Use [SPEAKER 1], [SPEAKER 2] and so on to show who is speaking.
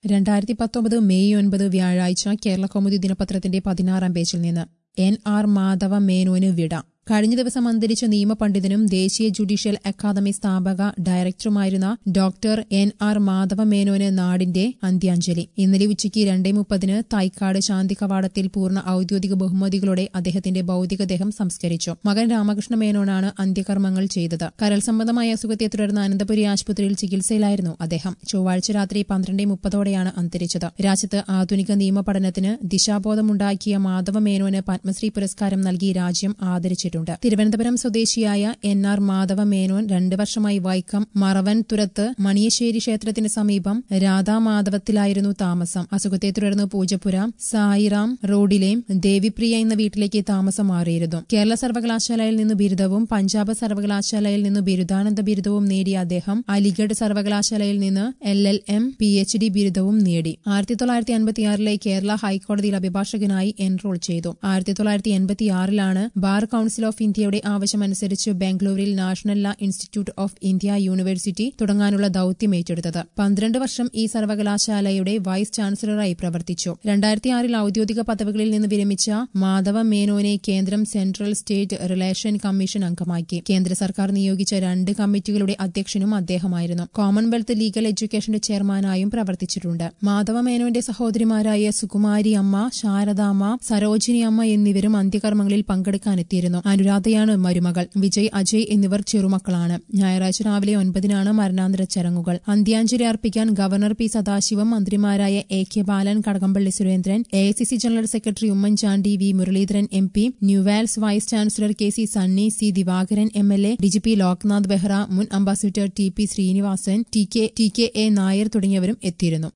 [SPEAKER 1] രണ്ടായിരത്തി പത്തൊമ്പത് മെയ് ഒൻപത് വ്യാഴാഴ്ച കേരള കൗമുദി ദിനപത്രത്തിന്റെ പതിനാറാം പേജിൽ നിന്ന് എൻ ആർ മാധവ മേനോന് വിട കഴിഞ്ഞ ദിവസം അന്തരിച്ച നിയമപണ്ഡിതനും ദേശീയ ജുഡീഷ്യൽ അക്കാദമി സ്ഥാപക ഡയറക്ടറുമായിരുന്ന ഡോക്ടർ എൻ ആർ മാധവ മേനോന് നാടിന്റെ അന്ത്യാഞ്ജലി ഇന്നലെ ഉച്ചയ്ക്ക് രണ്ടേ മുപ്പതിന് തൈക്കാട് ശാന്തി കവാടത്തിൽ പൂർണ്ണ ഔദ്യോഗിക ബഹുമതികളോടെ അദ്ദേഹത്തിന്റെ ഭൌതികദേഹം സംസ്കരിച്ചു മകൻ രാമകൃഷ്ണ മേനോനാണ് അന്ത്യകർമ്മങ്ങൾ ചെയ്തത് കരൾ സംബന്ധമായ അസുഖത്തെ തുടർന്ന് അനന്തപുരി ആശുപത്രിയിൽ ചികിത്സയിലായിരുന്നു അദ്ദേഹം ചൊവ്വാഴ്ച രാത്രി പന്ത്രണ്ടേ മുപ്പതോടെയാണ് അന്തരിച്ചത് രാജ്യത്ത് ആധുനിക നിയമപഠനത്തിന് ദിശാബോധമുണ്ടാക്കിയ മാധവ മേനോന് പത്മശ്രീ പുരസ്കാരം നൽകി രാജ്യം ആദരിച്ചിട്ടുണ്ട് ചെയ്തിട്ടുണ്ട് തിരുവനന്തപുരം സ്വദേശിയായ എൻ ആർ മാധവ മേനോൻ രണ്ടു വർഷമായി വൈക്കം മറവൻ തുരത്ത് മണിയശ്ശേരി ക്ഷേത്രത്തിന് സമീപം രാധാമാധവത്തിലായിരുന്നു താമസം അസുഖത്തെ തുടർന്ന് പൂജപ്പുര സായിറാം റോഡിലെ ദേവിപ്രിയ എന്ന വീട്ടിലേക്ക് താമസം മാറിയിരുന്നു കേരള സർവകലാശാലയിൽ നിന്ന് ബിരുദവും പഞ്ചാബ് സർവകലാശാലയിൽ നിന്ന് ബിരുദാനന്ദ ബിരുദവും നേടിയ അദ്ദേഹം അലിഗഡ് സർവകലാശാലയിൽ നിന്ന് L L M P H D ബിരുദവും നേടി ആയിരത്തി തൊള്ളായിരത്തി അൻപത്തിയാറിലെ കേരള ഹൈക്കോടതിയിൽ അഭിഭാഷകനായി എൻറോൾ ചെയ്തു ആയിരത്തി തൊള്ളായിരത്തി എൺപത്തിയാറിലാണ് ബാർ കൌൺസിൽ ഓഫ് ഇന്ത്യയുടെ ആവശ്യമനുസരിച്ച് ബാംഗ്ലൂരിൽ നാഷണൽ ലാ ഇൻസ്റ്റിറ്റ്യൂട്ട് ഓഫ് ഇന്ത്യ യൂണിവേഴ്സിറ്റി തുടങ്ങാനുള്ള ദൌത്യം ഏറ്റെടുത്തത് പന്ത്രണ്ട് വർഷം ഈ സർവകലാശാലയുടെ വൈസ് ചാൻസലറായി പ്രവർത്തിച്ചു രണ്ടായിരത്തി ആറിൽ ഔദ്യോഗിക പദവികളിൽ നിന്ന് വിരമിച്ച മാധവ മേനോനെ കേന്ദ്രം സെൻട്രൽ സ്റ്റേറ്റ് റിലേഷൻ കമ്മീഷൻ അംഗമാക്കി കേന്ദ്ര സർക്കാർ നിയോഗിച്ച രണ്ട് കമ്മിറ്റികളുടെ അധ്യക്ഷനും അദ്ദേഹമായിരുന്നു കോമൺവെൽത്ത് ലീഗൽ എഡ്യൂക്കേഷന്റെ ചെയർമാനായും പ്രവർത്തിച്ചിട്ടുണ്ട് മാധവ മേനോന്റെ സഹോദരിമാരായ സുകുമാരി അമ്മ ശാരദാമ്മ സരോജിനി അമ്മ എന്നിവരും അന്ത്യകർമ്മങ്ങളിൽ പങ്കെടുക്കാനെത്തിയിരുന്നു അനുരാധയാണ് മരുമകൾ വിജയ് അജയ് എന്നിവർ ചെറുമക്കളാണ് ഞായറാഴ്ച രാവിലെ ഒൻപതിനാണ് മരണാന്തര ചടങ്ങുകൾ അന്ത്യാഞ്ജലി അർപ്പിക്കാൻ ഗവർണർ പി സദാശിവം മന്ത്രിമാരായ A K Balan Kadakampally Surendran A general secretary Oommen Chandy V Muraleedharan M P NUALS vice chancellor K C Sunny C Divakaran M L A DGP Loknath Behera മുൻ ambassador T P Sreenivasan T K T K A Nair തുടങ്ങിയവരും എത്തിയിരുന്നു